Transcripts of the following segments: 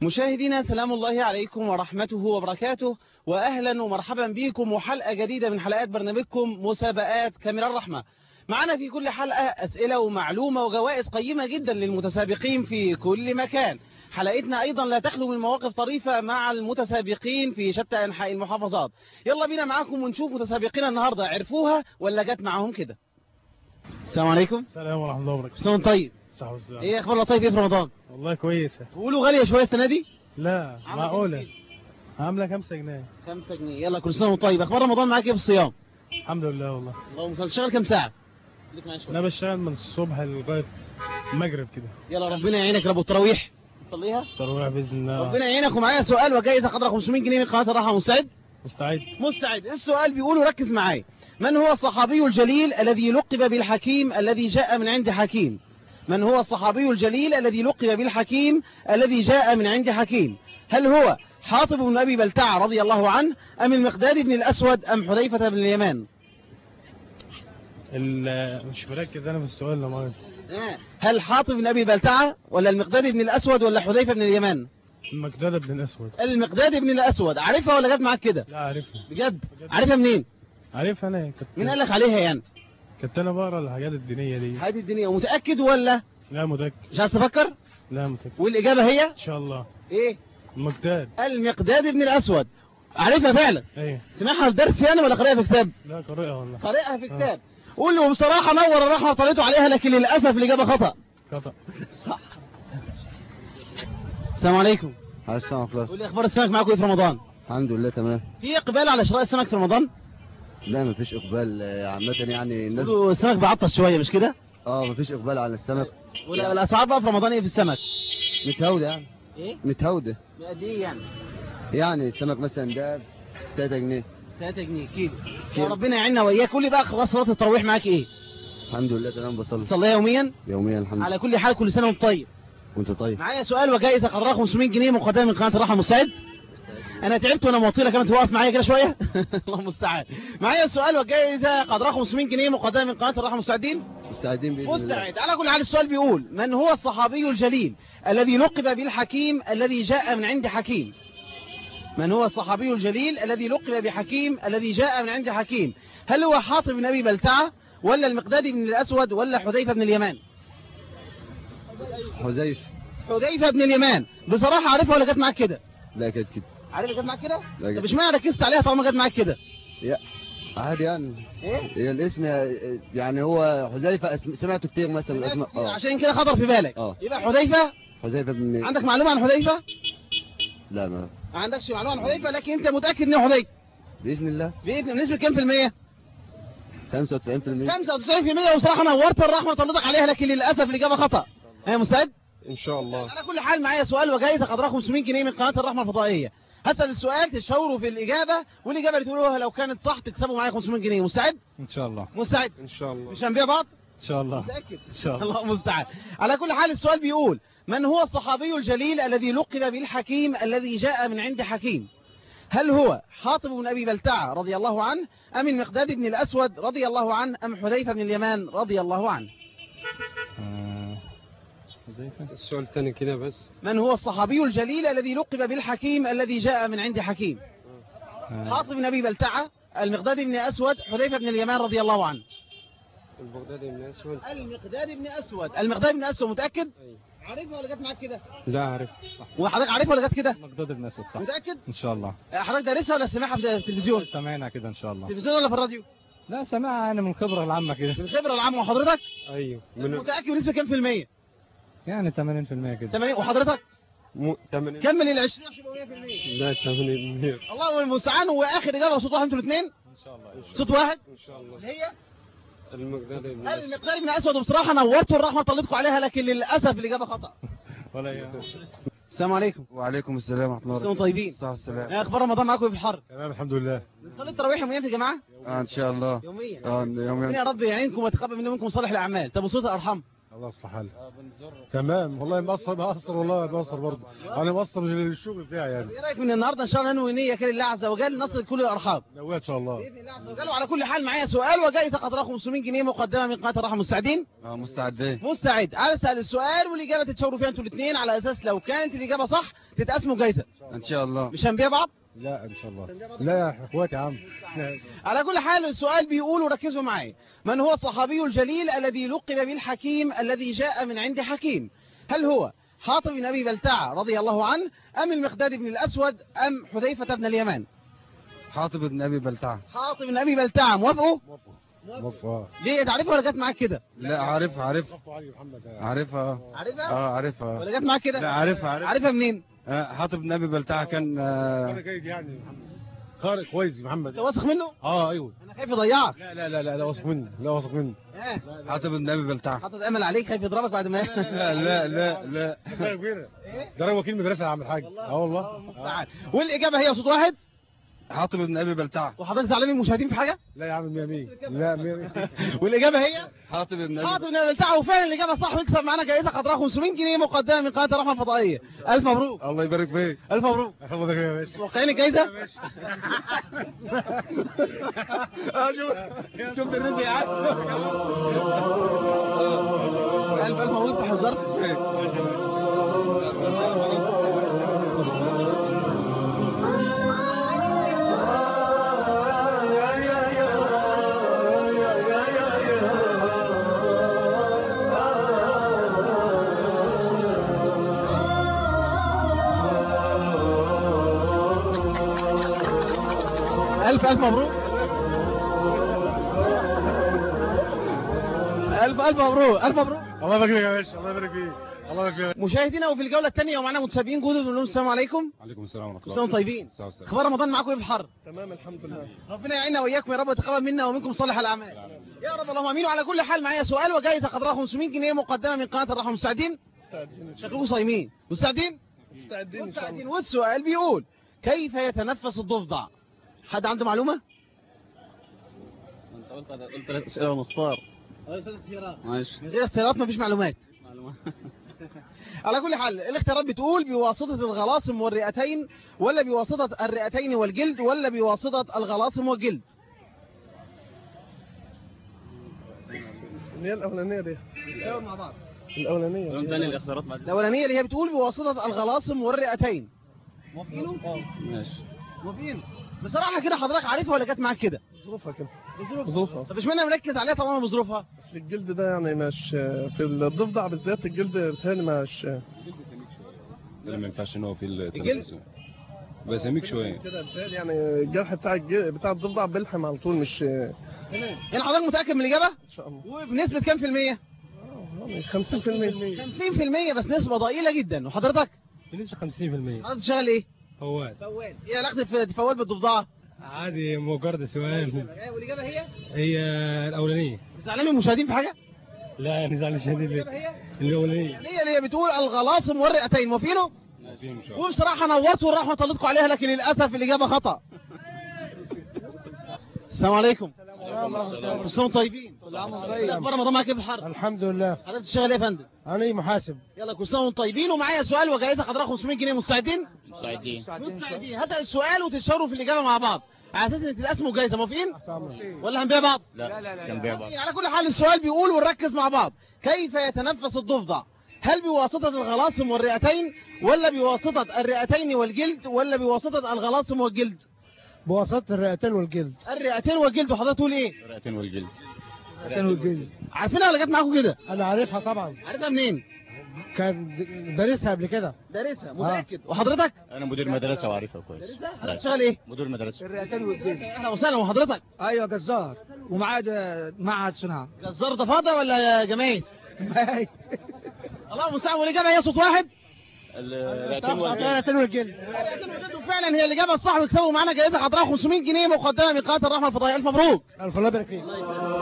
مشاهدينا سلام الله عليكم ورحمته وبركاته وأهلا ومرحبا بكم وحلقة جديدة من حلقات برنامجكم مسابقات كاميرا الرحمة معنا في كل حلقة أسئلة ومعلومة وجوائز قيمة جدا للمتسابقين في كل مكان حلقتنا أيضا لا تخلو من مواقف طريفة مع المتسابقين في شتى أنحاء المحافظات يلا بينا معاكم ونشوف متسابقين النهاردة عرفوها ولا جت معاهم كده السلام عليكم السلام ورحمة الله وبركاته سلام طيب صح والسلام ايه اخبار لطيف ايه في رمضان والله كويسة بيقولوا غالية شوية السنة دي لا عاملة معقولة كام عاملة خمسة جنيه 5 جنيه يلا كل سنة وانت طيب اخبار رمضان معاك ايه في الصيام الحمد لله والله اللهم صل شغال كام ساعة خليك معايا شوية. أنا بشتغل من الصبح لغاية المغرب كده يلا ربنا يعينك يا ابو التراويح تصليها تروح بإذن الله ربنا يعينك ومعايا سؤال وجائزة قدر 500 جنيه من قناة الراحة مستعد مستعد مستعد السؤال بيقول ركز معايا من هو الصحابي الجليل الذي لقب بالحكيم الذي جاء من عند حكيم من هو الصحابي الجليل الذي لقب بالحكيم الذي جاء من عند حكيم هل هو حاطب بن أبي بلتع رضي الله عنه أم المقداد بن الأسود أم حذيفة بن اليمان ال- مش مركز أنا في السؤال لا مؤاخذة آه. هل حاطب بن أبي بلتع ولا المقداد بن الأسود ولا حذيفة بن اليمان المقداد بن الأسود المقداد بن الأسود عارفها ولا جت معاك كده لا عارفها بجد عارفها منين عارفها أنا كنت مين قال لك عليها يعني كنت أنا بقرا الحاجات الدينية دي هذه الدنيا ومتأكد ولا لا متأكد مش عايز تفكر لا متأكد والإجابة هي إن شاء الله إيه المقداد المقداد بن الأسود عارفها فعلا إيه سمعها في درس يعني ولا قرأها في كتاب لا قريئة والله قرأها في كتاب قول له بصراحة نور الرحمة طلعته عليها لكن للأسف الإجابة خطأ خطأ صح السلام عليكم على السلام ورحمة قول لي أخبار السمك معاكم إيه في رمضان الحمد لله تمام في إقبال على شراء السمك في رمضان لا مفيش اقبال آه، عامة يعني الناس قولوا السمك بعطش شوية مش كده اه مفيش اقبال على السمك ولا الأسعار بقى في رمضان إيه في السمك متهودة يعني إيه متهودة قد إيه يعني يعني السمك مثلا ده 3 جنيه 3 جنيه كيلو كيلو. يا ربنا يعيننا وإياك قول لي بقى خلاص صلاة التراويح معاك إيه الحمد لله تمام بصلي تصليها يوميا يوميا الحمد لله على كل حال كل سنة وانت طيب وانت طيب معايا سؤال وجائزة قدرها 500 جنيه مقدمة من قناة الراحة مستعد انا تعبت وانا موطي لك كمان توقف معايا كده شويه الله المستعان معايا سؤال وجائزة قدرها 500 جنيه مقدمة من قناة الراحة مستعدين مستعدين بإذن الله مستعد على كل حال السؤال بيقول من هو الصحابي الجليل الذي لقب بالحكيم الذي جاء من عند حكيم من هو الصحابي الجليل الذي لقب بحكيم الذي جاء من عند حكيم هل هو حاطب بن ابي بلتعه ولا المقداد بن الاسود ولا حذيفه بن اليمان حذيفة حذيفه بن اليمان بصراحه عارفها ولا جت معاك كده لا كده كده عارفها جت معاك كده لا طب جت. اشمعنى ركزت عليها طالما جت معاك كده يا عادي يعني ايه هي الاسم آه، يعني هو حذيفة اسم- سمعته كتير مثلا الاسماء اه عشان كده خطر في بالك اه. يبقى حذيفه حذيفة بن عندك معلومه عن حذيفه لا ما ما عندكش معلومه عن حذيفه لكن انت متاكد انه حذيفه بإذن الله باذن نسبه كام في الميه 95% 95% وبصراحه نورت الرحمه طلتك عليها لكن للاسف الاجابه خطا ايه مستعد إن شاء الله على كل حال معايا سؤال وجائزه قدرها 500 جنيه من قناه الرحمه الفضائيه هسال السؤال تشاوروا في الاجابه والاجابه اللي تقولوها لو كانت صح تكسبوا معايا 500 جنيه مستعد إن شاء الله مستعد إن شاء الله مش هنبيع بعض إن شاء الله متاكد إن شاء الله الله المستعان على كل حال السؤال بيقول من هو الصحابي الجليل الذي لقب بالحكيم الذي جاء من عند حكيم هل هو حاطب بن أبي بلتعة رضي الله عنه أم المقداد بن الأسود رضي الله عنه أم حذيفة بن اليمان رضي الله عنه حذيفة السؤال الثاني كده بس من هو الصحابي الجليل الذي لقب بالحكيم الذي جاء من عند حكيم حاطب بن أبي بلتعة المقداد بن الأسود حذيفة بن اليمان رضي الله عنه البغدادي من الاسود المقداد بن أسود المقداد بن أسود متأكد أيوة. عارفها ولا جت معاك كده لا اعرف وحضرتك عارفها ولا جت كده مقداد بن أسود صح متأكد إن شاء الله حضرتك دارسها ولا سمعها في التلفزيون سمعنا كده إن شاء الله التلفزيون ولا في الراديو لا سمعها أنا من الخبرة العامة كده من الخبرة العامة وحضرتك ايوه من متأكد بنسبة كام في المية يعني 80% كده 80 وحضرتك م... 80 كمل ال 20 عشان يبقى 100% لا 80 الله المستعان واخر اجابه صوت واحد انتوا الاثنين إن شاء الله صوت واحد ان شاء الله اللي هي المقدادي من الاسود المقدار بن اسود وبصراحه نورتوا الرحمه طلتكم عليها لكن للاسف الاجابه خطا ولا يا السلام عليكم وعليكم السلام ورحمة الله انتم وبركاته طيبين الصحة والسلام ايه اخبار رمضان معاكم إيه في الحر تمام الحمد لله بنصلي التراويح يوميا يا جماعه اه ان شاء الله يوميا اه ربنا يوميا يا رب يعينكم ويتقبل منا منكم صالح الاعمال طب وصلة الارحام الله يصلح حالك تمام والله مقصر مقصر والله مقصر برضه انا مقصر للشغل بتاعي يعني ايه رايك من النهارده ان شاء الله ننوي نيه كده لله عز وجل نصل كل الارحام نواه ان شاء الله باذن الله عز وجل وعلى كل حال معايا سؤال وجائزه قدرها 500 جنيه مقدمه من قناه الرحم مستعدين اه مستعدين مستعد اسال السؤال والاجابه تتشاوروا فيها انتوا الاثنين على اساس لو كانت الاجابه صح تتقسموا جايزة ان شاء الله مش هنبيع بعض لا ان شاء الله لا يا اخواتي يا عم على كل حال السؤال بيقول وركزوا معايا من هو الصحابي الجليل الذي لقب بالحكيم الذي جاء من عند حكيم هل هو حاطب بن أبي بلتعة رضي الله عنه أم المقداد بن الأسود أم حذيفة بن اليمان حاطب بن ابي بلتعه حاطب بن أبي بلتعة موافقه موفق ليه تعرفه ولا جت معاك كده لا عارف عارف علي محمد عارفها عارفها اه عارفها ولا جت معاك لا كده عارفها عارف عارفها منين آه، حاطب بن ابي بلتعه كان آه، انا جيد يعني محمد قارئ كويس يا محمد انت واثق منه اه ايوه انا خايف يضيعك لا لا لا لا لا واثق مني لا واثق مني إيه؟ حاطب بن ابي بلتعه حاطط امل عليك خايف يضربك بعد ما لا لا لا لا ده كبيره ده انا وكيل مدرسه يا عم الحاج اه والله تعال والاجابه هي صوت واحد حاطب بن ابي بلتعه وحضرتك زعلان من المشاهدين في حاجه لا يا عم 100 100 لا 100 والاجابه هي حاطب بن ابي حاضر من بتاعه وفعلا الاجابه صح ويكسب معانا جائزه قدرها 500 جنيه مقدمه من قناه الرحمه الفضائيه الف مبروك الله يبارك فيك الف مبروك خبطك يا باشا متوقعين الجائزه شفت الرزق يا عم الف الف مبروك تحذرت ألف ألف مبروك ألف ألف مبروك ألف مبروك الله يبارك فيك يا باشا الله يبارك فيك الله يبارك فيك مشاهدينا وفي الجولة الثانية ومعنا متسابقين جدد بنقول لهم السلام عليكم عليكم السلام ورحمه كل سنة وانتم طيبين السلام عليكم. اخبار رمضان معاكم ايه في الحر تمام الحمد لله ربنا يعيننا واياكم يا رب ويتقبل منا ومنكم صالح الاعمال يا رب اللهم امين وعلى كل حال معايا سؤال وجائزه قدرها 500 جنيه مقدمه من قناه الرحمه مستعدين مستعدين شكلكم صايمين مستعدين مستعدين ان شاء مستعدين الله والسؤال بيقول كيف يتنفس الضفدع حد عنده معلومه انت قلت قلت ثلاث اسئله مصفار ماشي من غير اختيارات مفيش معلومات على كل حال الاختيارات بتقول بواسطة الغلاصم والرئتين ولا بواسطة الرئتين والجلد ولا بواسطة الغلاصم والجلد اللي هي الاولانيه دي مع بعض الاولانيه قول دي. تاني الاختيارات بعد الأولانية اللي هي بتقول بواسطة الغلاصم والرئتين موافقينه؟ ماشي موافقين بصراحة كده حضرتك عارفها ولا جت معاك كده؟ ظروفها كده ظروفها طب اشمعنى مركز عليها طالما بظروفها؟ اصل الجلد ده يعني مش في الضفدع بالذات الجلد بتهيألي مش ده ما ينفعش ان هو في الجلد؟ التلفزيون بقى سميك شويه كده بتهيألي يعني الجرح بتاع الجلد بتاع الضفدع بيلحم على طول مش ان تمام يعني حضرتك متأكد من الإجابة؟ شاء الله وبنسبة كام في المية؟ يعني 50% 50% بس نسبة ضئيلة جدا وحضرتك بنسبه 50% حضرتك شغال ايه؟ هو فوال ايه علاقة فوال بالضفدعة؟ عادي مجرد سؤال والإجابة هي؟ هي الاولانيه زعلان من المشاهدين في حاجة؟ لا نزعل شديد الإجابة هي؟ الاولانيه يعني هي اللي هي بتقول الغلاصم والرئتين موافقينه؟ فيهم شويه وبصراحة نورتوا الرحمة طلتكم عليها لكن للأسف الإجابة خطأ السلام عليكم كل سنة وانتم طيبين أخبار رمضان معاك إيه في الحر الحمد لله حضرتك بتشتغل ايه يا فندم انا محاسب يلا كل سنة وانتم طيبين ومعايا سؤال وجائزة قدرها 500 جنيه مستعدين مستعدين مستعدين هسأل السؤال وتشاوروا في الإجابة مع بعض على أساس إن تتقسموا جايزة موافقين ولا هنبيع بعض لا كان بيع بعض على كل حال السؤال بيقول ونركز مع بعض كيف يتنفس الضفدع هل بواسطة الغلاصم والرئتين ولا بواسطة الرئتين والجلد ولا بواسطة الغلاصم والجلد بواسطه الرئتين والجلد الرئتين والجلد وحضرتك تقول ايه رئتين والجلد الرئتين والجلد عارفينها ولا جت معاكم كده انا عارفها طبعا عارفها منين كان دارسها قبل كده دارسها متأكد وحضرتك انا مدير مدرسه وعارفها كويس دارسها حضرتك شغال ايه مدير مدرسه الرئتين والجلد اهلا وسهلا وحضرتك ايوه جزار ومعاه معهد صناعه جزار ضفادع ولا جمايز الله المستعان والاجابه هي صوت واحد الرئتين والجلد الرئتين والجلد الرئتين والجلد وفعلا هي الاجابه الصح ويكسبوا معانا جائزه قدرها 500 جنيه مقدمه من قناه الرحمه الفضائيه الف مبروك الف الله يبارك فيك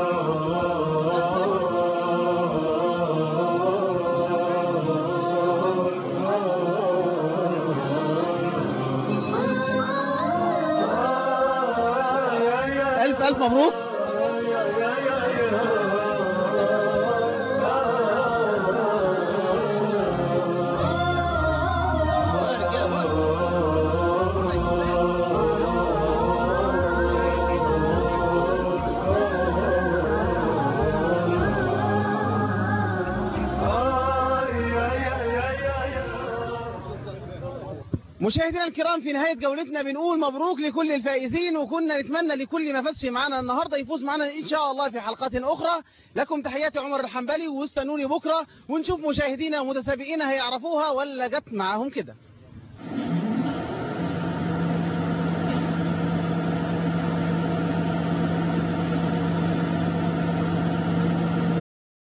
الف الف مبروك مشاهدينا الكرام في نهاية جولتنا بنقول مبروك لكل الفائزين وكنا نتمنى لكل ما فازش معنا النهاردة يفوز معنا إن شاء الله في حلقات أخرى لكم تحياتي عمر الحنبلي واستنوني بكرة ونشوف مشاهدينا ومتسابقين هيعرفوها ولا جت معاهم كده